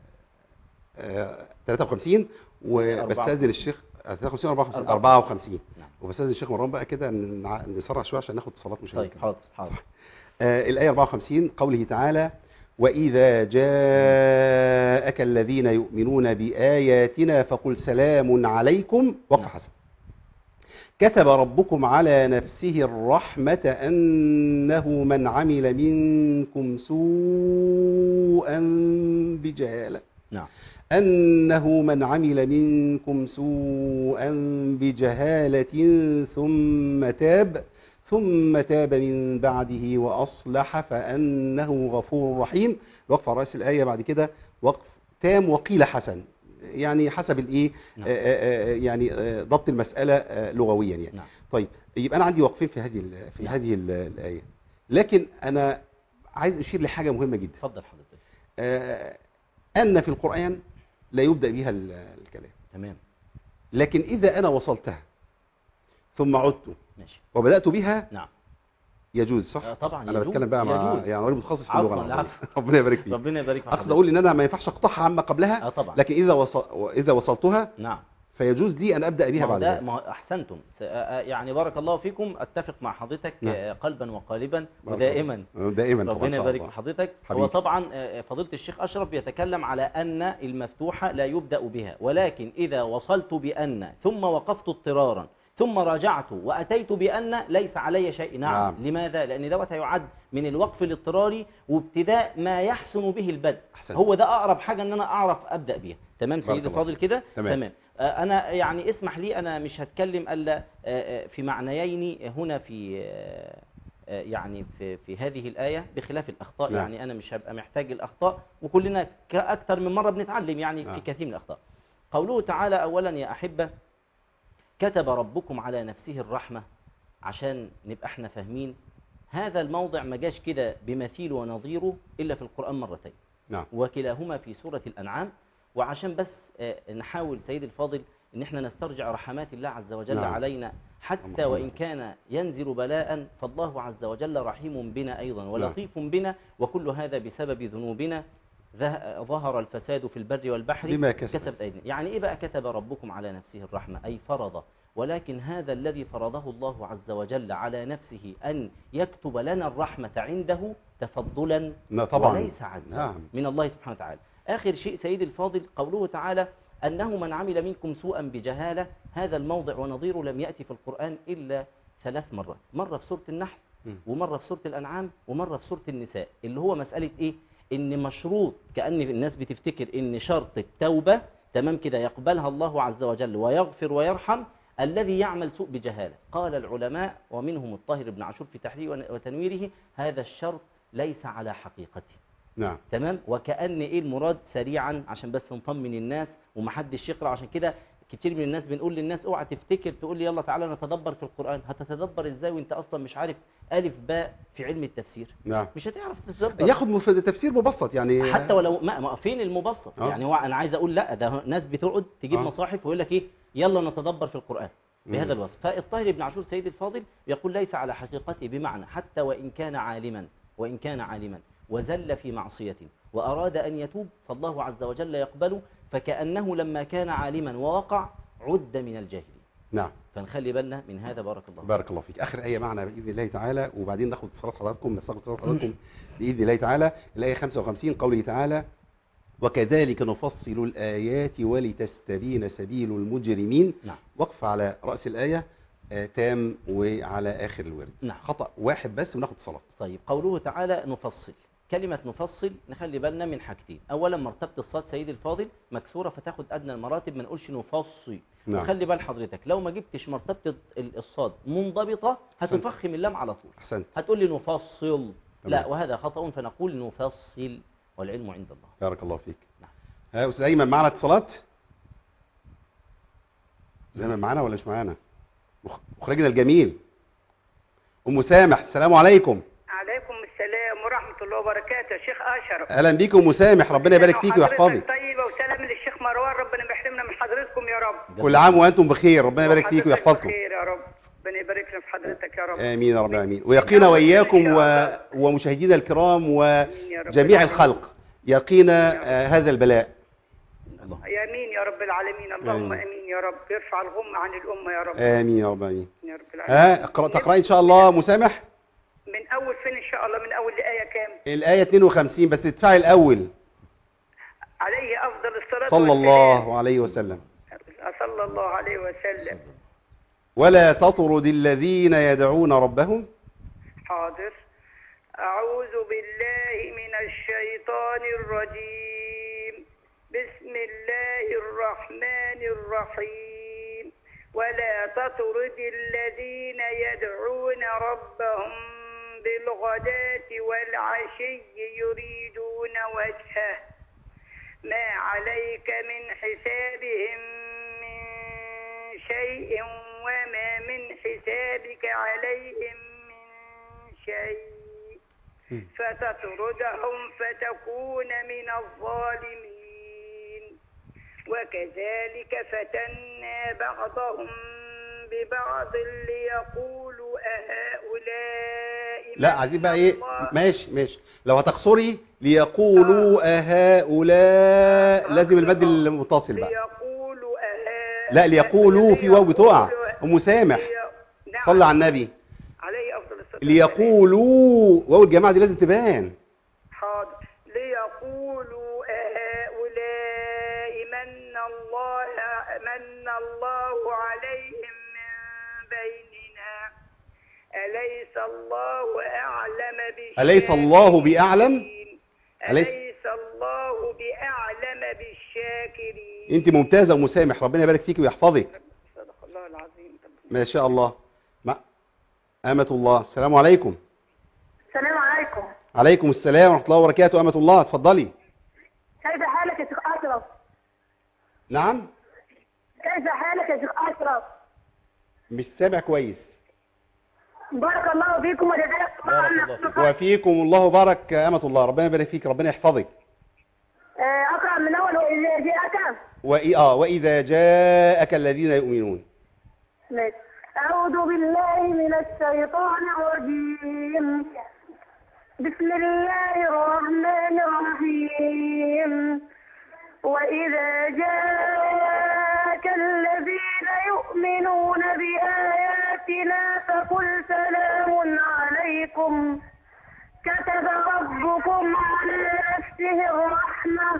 S2: آه، 53 وبستاذن الشيخ آه، 53 54 54
S3: نعم.
S2: وبستاذن الشيخ مروان بقى كده نع- نسرع شويه عشان ناخد اتصالات مشاهدين
S3: طيب حاضر حاضر
S2: آه، الآية 54 قوله تعالى وإذا جاءك الذين يؤمنون بآياتنا فقل سلام عليكم وقف
S3: نعم.
S2: حسن كتب ربكم على نفسه الرحمة أنه من عمل منكم سوءا بجهالة
S3: نعم
S2: أنه من عمل منكم سوءا بجهالة ثم تاب ثم تاب من بعده وأصلح فأنه غفور رحيم وقف على رأس الآية بعد كده وقف تام وقيل حسن يعني حسب الايه
S3: نعم.
S2: آه، آه، آه، يعني آه، ضبط المسألة آه، لغويا يعني
S3: نعم
S2: طيب يبقى انا عندي وقفين في هذه ال- في
S3: نعم.
S2: هذه ال- الآية لكن انا عايز اشير لحاجة مهمة جدا
S3: اتفضل حضرتك
S2: آه، أن في القرآن لا يبدأ بها ال- الكلام
S3: تمام
S2: لكن إذا أنا وصلتها ثم عدت
S3: ماشي
S2: وبدأت بها
S3: نعم
S2: يجوز صح؟
S3: آه، طبعا
S2: أنا
S3: يجوز.
S2: بتكلم بقى مع
S3: يجوز.
S2: يعني راجل متخصص في
S3: عفواً،
S2: اللغة العربية
S3: العفو.
S2: ربنا يبارك فيك
S3: ربنا يبارك في
S2: أقصد
S3: حضرتك.
S2: أقول إن أنا ما ينفعش أقطعها عما قبلها
S3: اه طبعا
S2: لكن إذا وصل إذا وصلتها
S3: نعم
S2: فيجوز لي أن أبدأ بها
S3: ما هو
S2: بعد
S3: ده
S2: ذلك
S3: ما هو احسنتم س- آه، آه، يعني بارك الله فيكم اتفق مع حضرتك
S2: نعم.
S3: آه، قلبا وقالبا
S2: بارك
S3: ودائما
S2: الله. دائما طبعا إن
S3: ربنا
S2: شاء
S3: يبارك
S2: الله.
S3: في حضرتك
S2: حبيبي.
S3: هو طبعا آه، فضيله الشيخ اشرف بيتكلم على ان المفتوحه لا يبدا بها ولكن اذا وصلت بان ثم وقفت اضطرارا ثم راجعت واتيت بان ليس علي شيء نعم,
S2: نعم.
S3: لماذا لان دوت هيعد من الوقف الاضطراري وابتداء ما يحسن به البدء
S2: أحسنت.
S3: هو ده اقرب حاجه ان انا اعرف ابدا بيها تمام
S2: بارك
S3: سيدي
S2: الله
S3: فاضل كده
S2: تمام.
S3: تمام آه، انا يعني اسمح لي انا مش هتكلم الا آه، آه، في معنيين هنا في آه، آه، يعني في في هذه الايه بخلاف الاخطاء
S2: نعم.
S3: يعني انا مش هبقى محتاج الاخطاء وكلنا كاكثر من مره بنتعلم يعني
S2: نعم.
S3: في كثير من الاخطاء قوله تعالى اولا يا احبه كتب ربكم على نفسه الرحمه عشان نبقى احنا فاهمين هذا الموضع ما جاش كده بمثيل ونظيره الا في القران مرتين
S2: نعم
S3: وكلاهما في سورة الأنعام وعشان بس آه، نحاول سيد الفاضل ان احنا نسترجع رحمات الله عز وجل
S2: نعم.
S3: علينا حتى
S2: اللهم
S3: وإن كان ينزل بلاء فالله عز وجل رحيم بنا أيضا ولطيف بنا وكل هذا بسبب ذنوبنا ذه- ظهر الفساد في البر والبحر
S2: بما كسبت.
S3: كسبت أيدينا يعني إيه بقى كتب ربكم على نفسه الرحمة أي فرض ولكن هذا الذي فرضه الله عز وجل على نفسه أن يكتب لنا الرحمة عنده تفضلا
S2: لا طبعا
S3: وليس عدلا
S2: نعم
S3: من الله سبحانه وتعالى آخر شيء سيد الفاضل قوله تعالى أنه من عمل منكم سوءا بجهالة هذا الموضع ونظيره لم يأتي في القرآن إلا ثلاث مرات مرة في سورة النحل
S2: مم.
S3: ومرة في سورة الأنعام ومرة في سورة النساء اللي هو مسألة إيه إن مشروط كأن الناس بتفتكر إن شرط التوبة تمام كده يقبلها الله عز وجل ويغفر ويرحم الذي يعمل سوء بجهالة قال العلماء ومنهم الطاهر بن عاشور في تحرير وتنويره هذا الشرط ليس على حقيقته
S2: نعم
S3: تمام وكأن ايه المراد سريعا عشان بس نطمن الناس ومحدش يقرأ عشان كده كتير من الناس بنقول للناس اوعى تفتكر تقول لي يلا تعالى نتدبر في القرآن هتتدبر ازاي وانت اصلا مش عارف الف باء في علم التفسير
S2: نعم
S3: مش هتعرف تتدبر
S2: ياخد مف- تفسير مبسط يعني
S3: حتى ولو ما ما فين المبسط
S2: آه.
S3: يعني هو انا عايز اقول لا ده ناس بتقعد تجيب
S2: آه.
S3: مصاحف ويقول لك ايه يلا نتدبر في القرآن
S2: مم.
S3: بهذا الوصف فالطاهر بن عاشور سيد الفاضل يقول ليس على حقيقته بمعنى حتى وإن كان عالما وإن كان عالما وزل في معصية وأراد أن يتوب فالله عز وجل يقبله فكأنه لما كان عالما ووقع عد من الجاهلين
S2: نعم
S3: فنخلي بالنا من هذا بارك الله
S2: بارك الله فيك اخر ايه معنا باذن الله تعالى وبعدين ناخد اتصالات حضراتكم نستقبل اتصالات حضراتكم باذن الله تعالى الايه 55 قوله تعالى وكذلك نفصل الايات ولتستبين سبيل المجرمين
S3: نعم
S2: وقف على راس الايه آه، تام وعلى اخر الورد
S3: نعم.
S2: خطا واحد بس وناخد اتصالات
S3: طيب قوله تعالى نفصل كلمة نفصل نخلي بالنا من حاجتين أولا مرتبة الصاد سيد الفاضل مكسورة فتاخد أدنى المراتب ما نقولش نفصي
S2: نعم.
S3: وخلي بال حضرتك لو ما جبتش مرتبة ال- الصاد منضبطة
S2: أحسنت.
S3: هتفخم اللام على طول
S2: احسنت
S3: هتقول لي نفصل لا
S2: تمام.
S3: وهذا خطأ فنقول نفصل والعلم عند الله
S2: بارك الله فيك
S3: نعم.
S2: ها استاذ ايمن معنا اتصالات استاذ ايمن معانا ولا مش معانا مخ- مخرجنا الجميل ام سامح السلام عليكم
S4: عليكم السلام ورحمة ورحمة الله وبركاته يا شيخ أشرف
S2: اهلا بيكم مسامح ربنا يبارك فيك
S4: وحضرتك
S2: ويحفظك
S4: طيبة وسلام للشيخ مروان ربنا يحرمنا من حضرتكم يا رب
S2: كل عام وانتم بخير ربنا يبارك فيك
S4: وحضرتك
S2: ويحفظكم
S4: بخير يا رب ربنا يبارك لنا في حضرتك يا رب
S2: امين يا رب العالمين ويقينا واياكم و... ومشاهدينا الكرام
S4: يا رب
S2: وجميع
S4: العالمين.
S2: الخلق يقينا آه، هذا البلاء
S3: الله
S4: يا امين يا رب العالمين اللهم
S2: آمين.
S4: امين يا رب يرفع الغم عن الامه يا رب
S2: امين يا رب العالمين
S4: يا رب العالمين
S2: ها اقرا تقراي ان شاء الله مسامح
S4: من اول فين ان شاء الله من اول لايه كام
S2: الايه 52 بس ادفعي الاول
S4: عليه افضل الصلاه
S2: صلى
S4: والسلام.
S2: الله عليه وسلم
S4: صلى الله عليه وسلم
S2: ولا تطرد الذين يدعون ربهم
S4: حاضر أعوذ بالله من الشيطان الرجيم بسم الله الرحمن الرحيم ولا تطرد الذين يدعون ربهم بالغداة والعشي يريدون وجهه ما عليك من حسابهم من شيء وما من حسابك عليهم من شيء فتطردهم فتكون من الظالمين وكذلك فتنا بعضهم ببعض ليقولوا أهؤلاء
S2: لا
S4: من
S2: عايزين بقى ايه
S4: الله
S2: ماشي ماشي لو هتقصري ليقولوا أهؤلاء لازم المد المتصل بقى
S4: ليقولوا أهؤلاء
S2: لا ليقولوا في واو بتقع ام سامح
S4: نعم.
S2: صلى على النبي
S4: عليه أفضل الصلاة والسلام.
S2: ليقولوا واو الجماعه دي لازم تبان
S4: حاضر ليقولوا هؤلاء من الله من الله عليهم من بيننا أليس الله أعلم بالشاكرين
S2: أليس الله بأعلم؟ أليس-
S4: أليس الله بأعلم بالشاكرين
S2: انت ممتازه ام سامح ربنا يبارك فيك ويحفظك
S4: صدق الله العظيم
S2: ما شاء الله ما أمة الله السلام عليكم
S5: السلام عليكم
S2: عليكم السلام ورحمة الله وبركاته أمة الله اتفضلي
S5: كيف حالك يا شيخ أشرف
S2: نعم
S5: كيف حالك يا شيخ أشرف
S2: مش سامع كويس
S5: بارك الله فيكم وجزاكم الله
S3: بارك
S5: عنا
S3: الله
S5: كل
S3: فيك.
S5: خير.
S2: وفيكم الله بارك أمة الله ربنا يبارك فيك ربنا يحفظك
S5: آه، أقرأ من أول وإذا جاءك
S2: وإي آه وإذا جاءك الذين يؤمنون
S5: ماشي. أعوذ بالله من الشيطان الرجيم بسم الله الرحمن الرحيم وإذا جاءك الذين يؤمنون بآياتنا فقل سلام عليكم كتب ربكم على نفسه الرحمة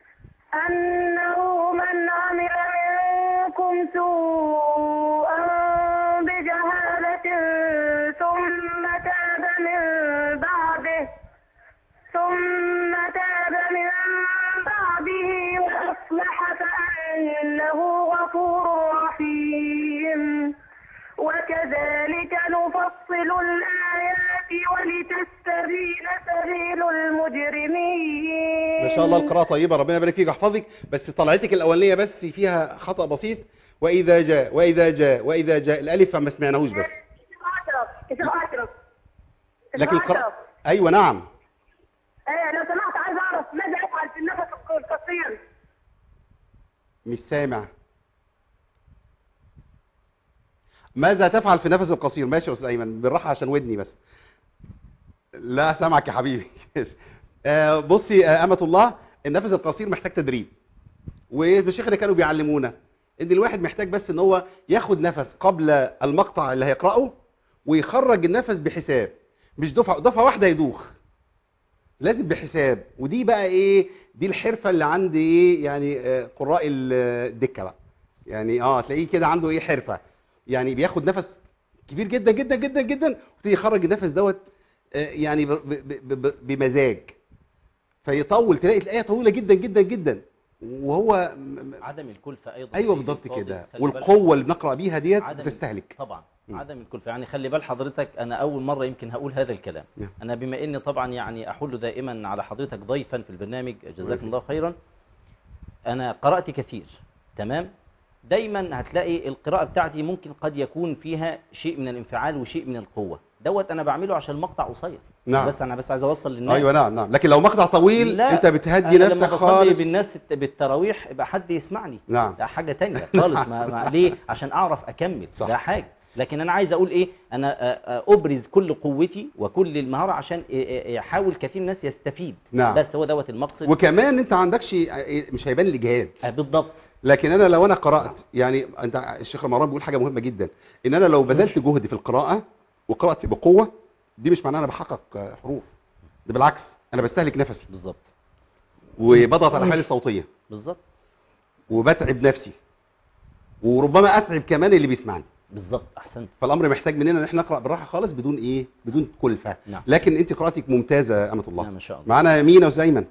S5: أنه من عمل منكم سوءا بجهالة ثم تاب من بعده ثم تاب من بعده وأصلح فأنه غفور رحيم وكذلك نفصل الآيات ولتستبين سبيل المجرمين
S2: ما شاء الله القراءة طيبة ربنا يبارك فيك ويحفظك بس طلعتك الأولانية بس فيها خطأ بسيط وإذا جاء وإذا جاء وإذا جاء الألف ما سمعناهوش بس
S5: شيخ أشرف شيخ أشرف شيخ
S2: لكن
S5: أشرف.
S2: القراءة أيوة نعم
S5: ايه لو سمحت عايز اعرف ماذا يفعل في النفس القصير
S2: مش سامع ماذا تفعل في نفس القصير ماشي يا استاذ ايمن بالراحه عشان ودني بس لا سامعك يا حبيبي آه، بصي آه، امه الله النفس القصير محتاج تدريب والمشايخنا كانوا بيعلمونا ان الواحد محتاج بس ان هو ياخد نفس قبل المقطع اللي هيقراه ويخرج النفس بحساب مش دفعه دفعه واحده يدوخ لازم بحساب ودي بقى ايه دي الحرفه اللي عند ايه يعني آه، قراء الدكه بقى يعني اه تلاقيه كده عنده ايه حرفه يعني بياخد نفس كبير جدا جدا جدا جدا ويبتدي يخرج النفس دوت آه، يعني ب- ب- ب- ب- بمزاج فيطول تلاقي الايه طويله جدا جدا جدا وهو م- م-
S3: عدم الكلفة أيضا
S2: ايوه
S3: سيدي
S2: بالضبط
S3: الفاضل،
S2: كده
S3: خلي بالك.
S2: والقوه اللي بنقرا بيها ديت
S3: عدم
S2: بتستهلك
S3: طبعا
S2: مم.
S3: عدم الكلفة يعني خلي بال حضرتك أنا أول مرة يمكن هقول هذا الكلام
S2: نعم.
S3: أنا بما إني طبعا يعني أحل دائما على حضرتك ضيفا في البرنامج جزاكم الله خيرا أنا قرأت كثير تمام دايما هتلاقي القراءة بتاعتي ممكن قد يكون فيها شيء من الانفعال وشيء من القوة دوت انا بعمله عشان المقطع قصير
S2: نعم.
S3: بس انا بس عايز اوصل للناس
S2: ايوه نعم نعم لكن لو مقطع طويل
S3: لا
S2: انت بتهدي
S3: أنا
S2: نفسك
S3: لما بصلي
S2: خالص
S3: بالناس الت- بالتراويح يبقى حد يسمعني
S2: نعم.
S3: ده حاجه تانية خالص ما ما ليه عشان اعرف اكمل
S2: صح.
S3: ده حاجه لكن انا عايز اقول ايه انا آه، آه، ابرز كل قوتي وكل المهاره عشان آه، آه، يحاول كثير ناس يستفيد
S2: نعم.
S3: بس هو دوت المقصد
S2: وكمان انت عندكش مش هيبان الاجهاد
S3: آه، بالضبط
S2: لكن انا لو انا قرات يعني انت الشيخ رمضان بيقول حاجه مهمه جدا ان انا لو بذلت جهد في القراءه وقرات بقوه دي مش معناها انا بحقق آه، حروف ده بالعكس انا بستهلك نفسي
S3: بالظبط
S2: وبضغط على حالي الصوتيه
S3: بالظبط
S2: وبتعب نفسي وربما اتعب كمان اللي بيسمعني
S3: بالظبط احسنت
S2: فالامر محتاج مننا ان احنا نقرا بالراحه خالص بدون ايه بدون كلفه
S3: نعم.
S2: لكن انت قراءتك ممتازه يا امه الله
S3: نعم، ما شاء الله.
S2: معانا يمين وزيمن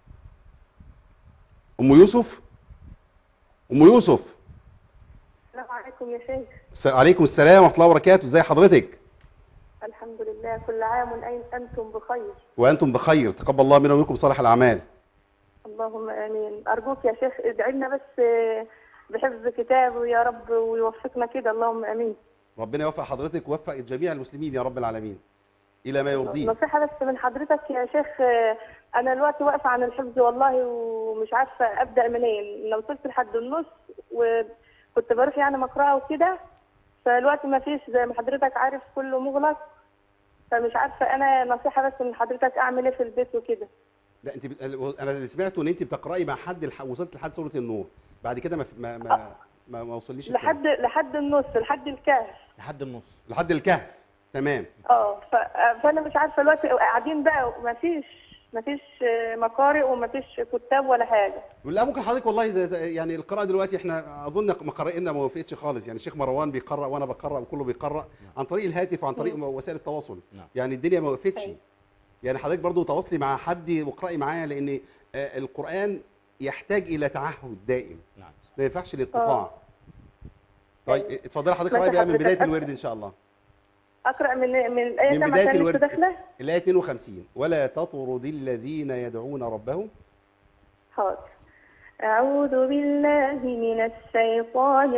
S2: ام يوسف ام يوسف
S5: السلام عليكم يا شيخ
S2: الس- عليكم السلام ورحمه الله وبركاته ازي حضرتك
S5: الحمد لله كل عام وأنتم بخير
S2: وانتم بخير تقبل الله منا ومنكم صالح الاعمال
S5: اللهم امين ارجوك يا شيخ ادعي لنا بس آه، بحفظ كتابه يا رب ويوفقنا كده اللهم امين
S2: ربنا يوفق حضرتك ويوفق جميع المسلمين يا رب العالمين الى ما يرضيه
S5: نصيحة بس من حضرتك يا شيخ آه، أنا دلوقتي واقفة عن الحفظ والله ومش عارفة أبدأ منين أنا وصلت لحد النص وكنت بروح يعني مقرأة وكده فالوقت ما فيش زي ما حضرتك عارف كله مغلق فمش عارفة أنا نصيحة بس من حضرتك أعمل إيه في البيت وكده
S2: لا انت بت... انا اللي سمعته ان انت بتقراي مع حد الح... وصلت لحد سوره النور بعد كده ما ما ما, ما, ما وصليش الكلام.
S5: لحد لحد النص لحد الكهف
S3: لحد النص
S2: لحد الكهف تمام
S5: اه ف- فانا مش عارفه الوقت قاعدين بقى ما فيش ما فيش مقارئ وما فيش كتاب ولا حاجه
S2: لا ممكن حضرتك والله ده ده يعني القراءة دلوقتي احنا اظن مقارئنا ما وافقتش خالص يعني الشيخ مروان بيقرأ وانا بقرأ وكله بيقرأ عن طريق الهاتف وعن طريق وسائل التواصل
S3: نعم.
S2: يعني الدنيا ما وقفتش
S5: أيوة.
S2: يعني حضرتك برضو تواصلي مع حد واقرأي معاه لان آه، القرآن يحتاج الى تعهد دائم
S3: نعم
S2: ما ينفعش الانقطاع
S5: آه.
S2: طيب
S5: أيوة.
S2: اتفضلي حضرتك
S5: ماشي
S2: اقراي بقى من
S5: حضرتك.
S2: بداية الورد ان شاء الله
S5: اقرا من من الايه
S2: من
S5: كام
S2: بداية
S5: عشان لسه
S2: الورد
S5: داخله
S2: الآية 52 ولا تطرد الذين يدعون ربهم
S5: حاضر أعوذ بالله من الشيطان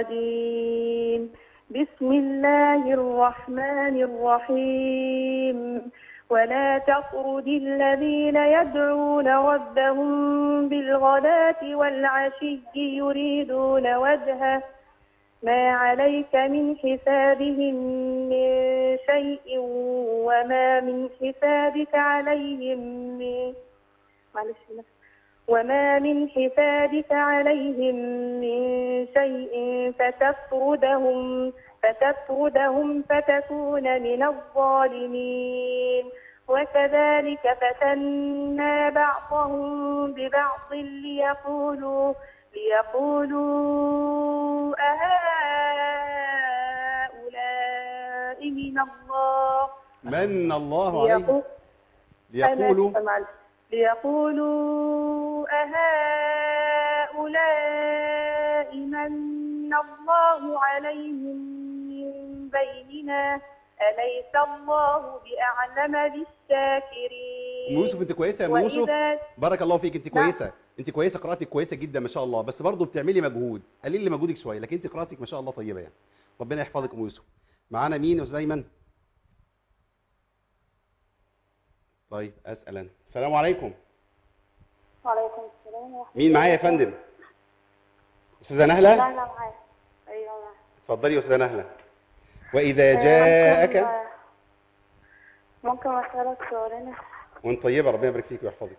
S5: الرجيم بسم الله الرحمن الرحيم ولا تطرد الذين يدعون ربهم بالغداة والعشي يريدون وجهه ما عليك من حسابهم من شيء وما من حسابك عليهم من معلش نفس وما من حسابك عليهم من شيء فتفردهم فتفردهم فتكون من الظالمين وكذلك فتنا بعضهم ببعض ليقولوا ليقولوا أهؤلاء من الله
S2: من الله عليه
S5: ليقول
S2: ليقولوا
S5: أنا آسفة معلش. ليقولوا أهؤلاء من الله عليهم من بيننا أليس الله بأعلم بالشاكرين
S2: ام يوسف انت كويسه يا ام يوسف
S5: وإذا
S2: بارك الله فيك انت
S5: نعم.
S2: كويسه انت كويسه قراءتك كويسه جدا ما شاء الله بس برضه بتعملي مجهود قليل لي مجهودك شويه لكن انت قراءتك ما شاء الله طيبه يعني ربنا يحفظك ام يوسف معانا مين يا استاذ ايمن طيب اسال انا السلام عليكم
S5: وعليكم السلام ورحمة
S2: مين معايا يا فندم استاذه نهله
S5: لا لا معايا أيوة معايا.
S2: اتفضلي يا استاذه نهله واذا
S5: آه،
S2: جاءك
S5: ممكن ممكن أسألك سؤالين
S2: وانت طيبه ربنا يبارك فيك ويحفظك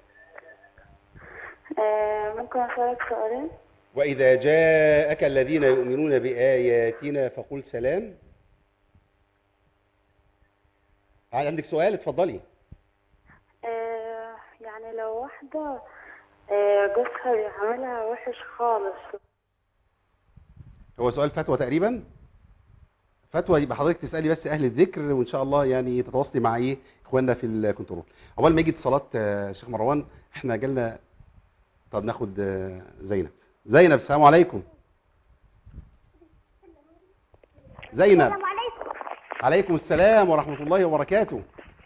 S5: آه، ممكن أسألك سؤالين
S2: واذا جاءك الذين يؤمنون باياتنا فقل سلام عندك سؤال اتفضلي
S5: آه، يعني لو واحدة آه، جوزها بيعملها وحش خالص
S2: هو سؤال فتوى تقريبا فتوى يبقى حضرتك تسالي بس اهل الذكر وان شاء الله يعني تتواصلي مع ايه اخواننا في الكنترول اول ما يجي اتصالات آه، شيخ مروان احنا جالنا طب ناخد آه، زينب زينب السلام عليكم زينب
S5: عليكم
S2: عليكم السلام ورحمة الله وبركاته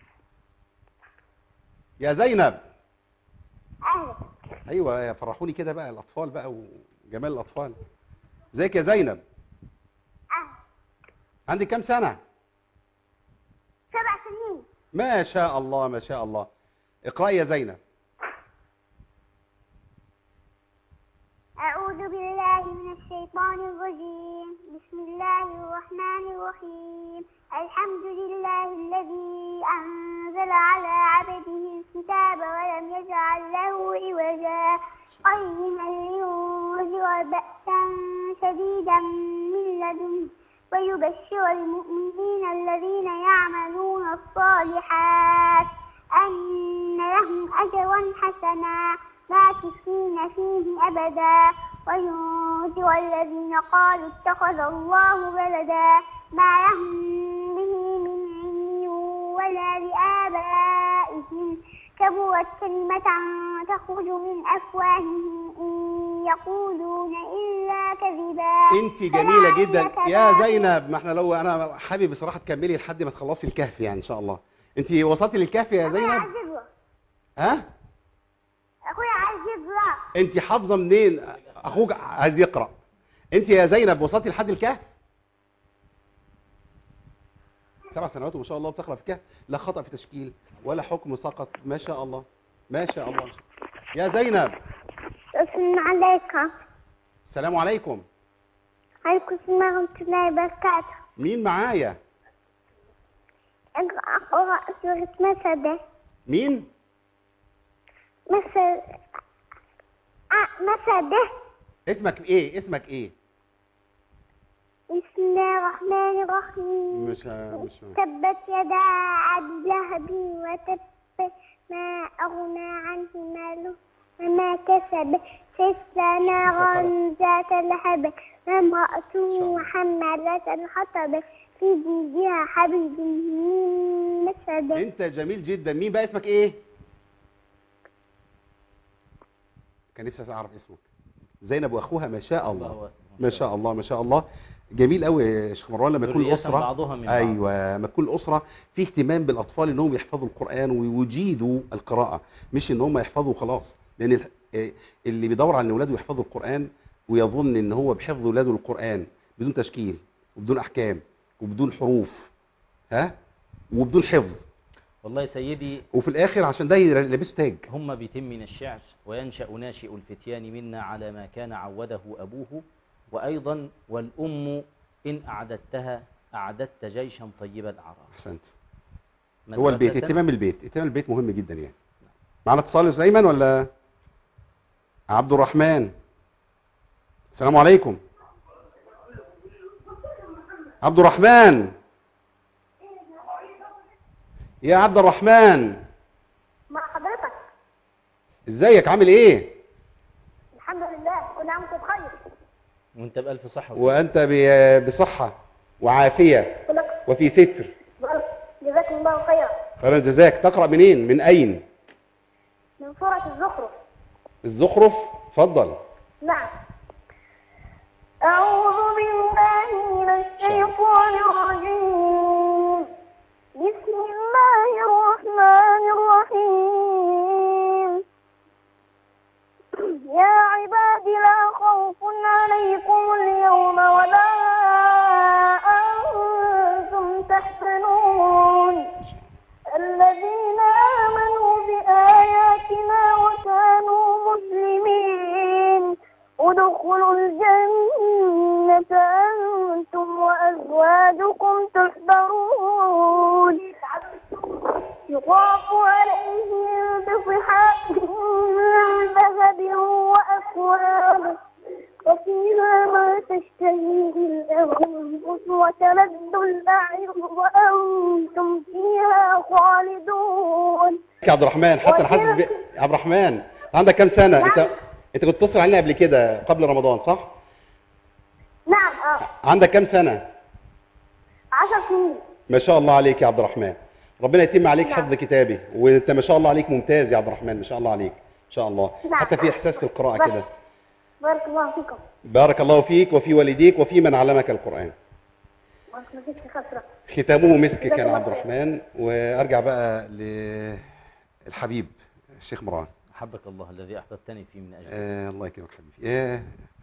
S2: يا زينب
S5: أهلا
S2: ايوه فرحوني كده بقى الاطفال بقى وجمال الاطفال ازيك يا زينب عندك كام سنة ما شاء الله ما شاء الله اقرأي يا زينب
S6: أعوذ بالله من الشيطان الرجيم بسم الله الرحمن الرحيم الحمد لله الذي أنزل على عبده الكتاب ولم يجعل له عوجا قيما لينذر بأسا شديدا من لدنه ويبشر المؤمنين الذين يعملون الصالحات أن لهم أجرا حسنا ماكثين فيه أبدا وينذر الذين قالوا اتخذ الله ولدا ما لهم به من علم ولا لآبائهم كبرت كلمة تخرج من أفواههم إن يقولون إلا كذبا
S2: انت جميلة جدا
S6: فلعلك
S2: يا
S6: باخع
S2: زينب ما احنا لو انا حابب بصراحة تكملي لحد ما تخلصي الكهف يعني ان شاء الله انت وصلتي للكهف يا
S6: أخويا
S2: زينب
S6: عايز يقرأ
S2: ها
S6: أخويا عايز يقرأ
S2: انت حافظة منين اخوك عايز يقرأ انت يا زينب وصلتي لحد الكهف سبع سنوات وما شاء الله بتقرأ في الكهف لا خطأ في تشكيل ولا حكم سقط ما شاء الله ما شاء الله يا زينب
S6: السلام عليكم
S2: السلام عليكم
S6: عليكم السلام ورحمة الله وبركاته
S2: مين معايا
S6: اقرأ اقرأ سورة مسدة
S2: مين
S6: مسد آه مسدة
S2: اسمك ايه اسمك ايه
S6: بسم الله الرحمن الرحيم
S2: مش مش
S6: تبت يدا عبد لهب وتب ما أغنى عنه ماله وما كسب سيصلى نارا ذات لهب وامرأته حمالة الحطب في جيدها حبل من مسد
S2: انت جميل جدا مين بقى اسمك ايه كان نفسي اعرف اسمك زينب واخوها ما شاء الله
S3: الله
S2: ما شاء الله ما شاء الله جميل قوي يا شيخ مروان لما تكون
S3: ذرية
S2: الاسره
S3: بعضها من بعض.
S2: ايوه لما تكون الاسره في اهتمام بالاطفال انهم يحفظوا القران ويجيدوا القراءه مش ان هم يحفظوا خلاص لان ال- آه، اللي بيدور على ان اولاده يحفظوا القران ويظن ان هو بحفظ اولاده القران بدون تشكيل وبدون احكام وبدون حروف ها وبدون حفظ
S3: والله يا سيدي
S2: وفي الاخر عشان ده يلبسه تاج
S3: هم بيتم من الشعر وينشأ ناشئ الفتيان منا على ما كان عوده أبوه وأيضا والأم إن أعددتها أعددت جيشا طيب الأعراض
S2: احسنت هو البيت
S3: مدرسة
S2: اهتمام البيت اهتمام البيت مهم جدا يعني معنا اتصال يا أستاذ ايمن ولا عبد الرحمن السلام عليكم عبد الرحمن يا عبد الرحمن
S6: مع حضرتك
S2: ازيك عامل ايه
S6: الحمد لله كل عام وانتم بخير
S3: وانت بألف صحة
S2: وانت ب- بصحة وعافية
S6: كلك
S2: وفي ستر
S6: جزاكم الله خيرا
S2: خيرا جزاك تقرأ منين من اين
S6: من سورة الزخرف
S2: الزخرف اتفضل
S6: نعم أعوذ بالله من الشيطان الرجيم بسم الله الرحمن الرحيم يا عباد لا خوف عليكم اليوم ولا أنتم تحزنون الذين آمنوا بآياتنا وكانوا مسلمين ادخلوا الجنة أنتم وأزواجكم تحبرون يطاف عليهم بصحاف من ذهب وأكواب وفيها ما تشتهيه الأنفس وتلذ الأعين وأنتم فيها خالدون
S2: يا عبد الرحمن حتى انا حاسس ب... يا عبد الرحمن عندك كام سنة انت انت كنت بتتصل علينا قبل كده قبل رمضان صح
S6: نعم اه
S2: عندك كام سنة
S6: عشر سنين
S2: ما شاء الله عليك يا عبد الرحمن ربنا يتم عليك
S6: نعم.
S2: حفظ كتابه وانت ما شاء الله عليك ممتاز يا عبد الرحمن ما شاء الله عليك ما شاء الله
S6: نعم.
S2: حتى في احساس في القراءة
S6: بس.
S2: كده
S6: بارك الله فيكم
S2: بارك الله فيك وفي والديك وفي من علمك القرآن
S6: بارك الله فيك خسرة
S2: ختامه مسك
S6: جزاك
S2: كان
S6: الله
S2: عبد
S6: خير.
S2: الرحمن وارجع بقى للحبيب الشيخ مروان
S3: أحبك الله الذي أحببتني فيه من أجله
S2: آه الله يكرمك حبيبي آه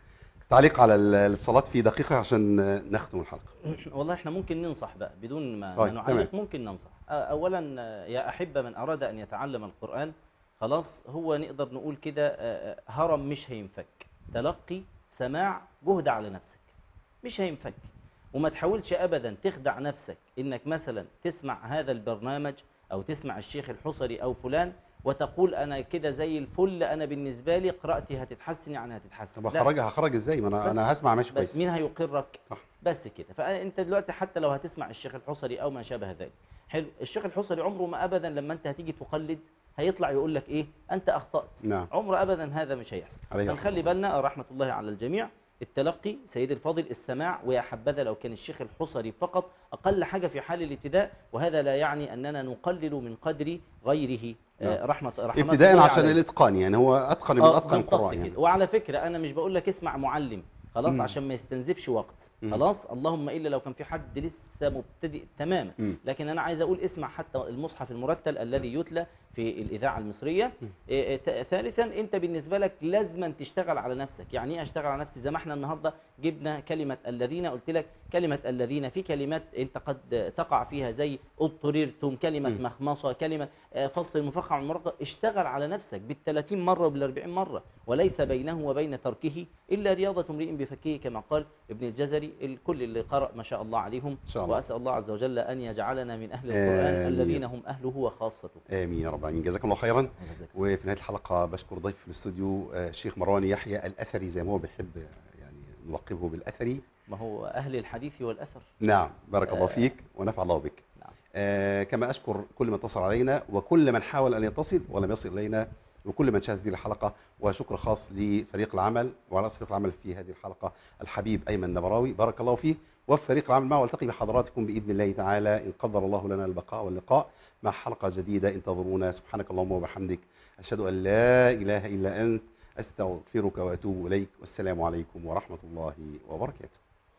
S2: تعليق على ال- الصلاة في دقيقة عشان نختم الحلقة
S3: والله احنا ممكن ننصح بقى بدون ما,
S2: طيب،
S3: ما
S2: تمام.
S3: نعلق ممكن ننصح آه، اولا آه، يا احبه من اراد ان يتعلم القران خلاص هو نقدر نقول كده آه، آه، هرم مش هينفك تلقي سماع جهد على نفسك مش هينفك وما تحاولش ابدا تخدع نفسك انك مثلا تسمع هذا البرنامج او تسمع الشيخ الحصري او فلان وتقول انا كده زي الفل انا بالنسبه لي قراءتي هتتحسن يعني هتتحسن
S2: طب
S3: لا.
S2: هخرجها هخرج ازاي ما انا
S3: بس-
S2: انا هسمع ماشي
S3: بس
S2: كويس
S3: مين هيقرك
S2: صح.
S3: بس كده فانت دلوقتي حتى لو هتسمع الشيخ الحصري او ما شابه ذلك حلو الشيخ الحصري عمره ما ابدا لما انت هتيجي تقلد هيطلع يقول لك ايه انت اخطات
S2: نعم
S3: عمر ابدا هذا مش هيحصل
S2: عليه رحمة
S3: فنخلي
S2: الله.
S3: بالنا رحمه الله على الجميع التلقي سيد الفاضل السماع ويا حبذا لو كان الشيخ الحصري فقط اقل حاجه في حال الابتداء وهذا لا يعني اننا نقلل من قدر غيره آه،
S2: نعم.
S3: رحمه رحمه
S2: ابتداء
S3: الله
S2: عشان
S3: عليه.
S2: الاتقان يعني هو اتقن من
S3: آه،
S2: اتقن
S3: بالضبط
S2: القراء
S3: كده.
S2: يعني
S3: وعلى فكرة أنا مش بقول لك اسمع معلم خلاص
S2: مم.
S3: عشان ما يستنزفش وقت
S2: مم.
S3: خلاص اللهم إلا لو كان في حد لسه مبتدئ تماما
S2: مم.
S3: لكن أنا عايز أقول اسمع حتى المصحف المرتل الذي يتلى في الإذاعة المصرية إيه، إيه، ت- ثالثا أنت بالنسبة لك لازما تشتغل على نفسك يعني إيه أشتغل على نفسي زي ما احنا النهاردة جبنا كلمة الذين قلت لك كلمة الذين في كلمات أنت قد تقع فيها زي اضطررتم كلمة
S2: مم.
S3: مخمصة كلمة آه، فصل المفخم عن المرقى اشتغل على نفسك بال30 مرة وبال40 مرة وليس بينه وبين تركه إلا رياضة امرئ بفكه كما قال ابن الجزري الكل اللي قرأ ما شاء الله عليهم
S2: إن شاء الله.
S3: وأسأل الله عز وجل أن يجعلنا من أهل القرآن
S2: آمين.
S3: الذين هم أهله وخاصته
S2: امين يا رب العالمين جزاكم الله خيرا وفي نهايه الحلقه بشكر ضيف في الاستوديو آه، الشيخ مروان يحيى الاثري زي ما هو بيحب آه، يعني نلقبه بالاثري
S3: ما هو أهل الحديث والأثر
S2: نعم بارك الله
S3: آه.
S2: فيك ونفع الله بك
S3: نعم.
S2: آه كما أشكر كل من اتصل علينا وكل من حاول أن يتصل ولم يصل إلينا وكل من شاهد هذه الحلقة وشكر خاص لفريق العمل وعلى فريق العمل في هذه الحلقة الحبيب أيمن نبراوي بارك الله فيه وفي فريق العمل معه والتقي بحضراتكم بإذن الله تعالى إن قدر الله لنا البقاء واللقاء مع حلقة جديدة انتظرونا سبحانك اللهم وبحمدك أشهد أن لا إله إلا أنت أستغفرك وأتوب إليك والسلام عليكم ورحمة الله وبركاته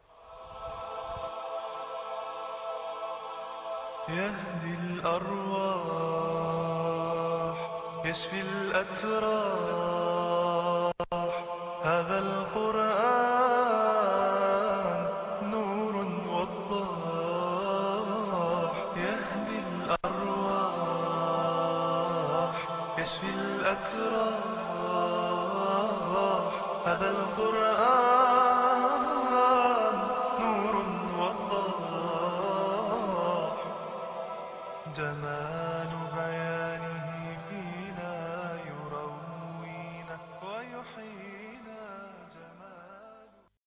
S1: يهدي الأرواح يشفي الأتراح هذا القرآن نور وضاح يهدي الأرواح يشفي الأتراح هذا القرآن نور وضاح جمال بيان